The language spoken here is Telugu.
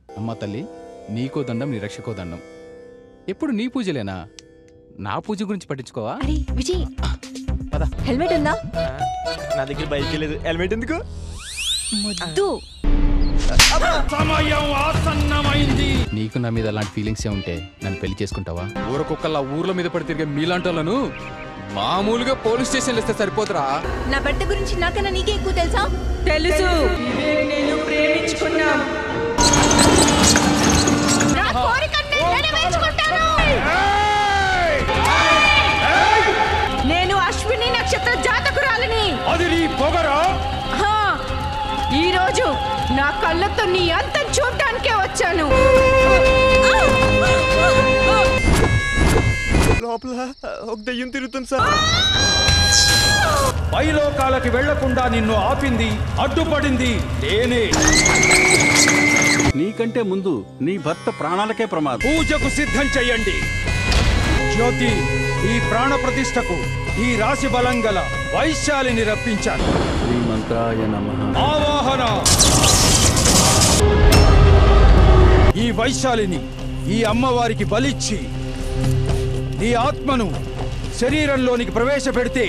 అమ్మా తల్లి నీకో దండం నీ రక్షకో దండం ఎప్పుడు నీ పూజలేనా నా పూజ గురించి పట్టించుకోవా అరే విజయ్ పద హెల్మెట్ ఉందా నా దగ్గర బైక్ లేదు హెల్మెట్ ఎందుకు ముద్దు నీకు నా మీద అలాంటి ఫీలింగ్స్ ఏ ఉంటే నన్ను పెళ్లి చేసుకుంటావా ఊరకొక్కల్లా ఊర్ల మీద పడి తిరిగే మీలాంటి వాళ్ళను మామూలుగా పోలీస్ స్టేషన్లు ఇస్తే సరిపోతురా నా భర్త గురించి నాకన్నా నీకే ఎక్కువ తెలుసా తెలుసు నేను ప్రేమించుకున్నాం నా కోరికను నెరవేర్చుకుంటాను. నేను అశ్విని నక్షత్ర జాతకురాలని అది నీ పొగరా హా, ఈ రోజు నా కళ్ళతో నీ అంతం చూడ్డానికే వచ్చాను లోపల ఒక దయ్యం తిరుగుతుంది సార్ పైలోకాలకి వెళ్లకుండా నిన్ను ఆపింది అడ్డుపడింది నేనే నీకంటే ముందు నీ భర్త ప్రాణాలకే ప్రమాదం పూజకు సిద్ధం చెయ్యండి జ్యోతి ఈ ప్రాణ ప్రతిష్టకు ఈ రాశి బలం గల వైశాలిని రప్పించాను శ్రీమంత్రాయ నమః ఆవాహన ఈ వైశాలిని ఈ అమ్మవారికి బలిచ్చి నీ ఆత్మను శరీరంలోనికి ప్రవేశపెడితే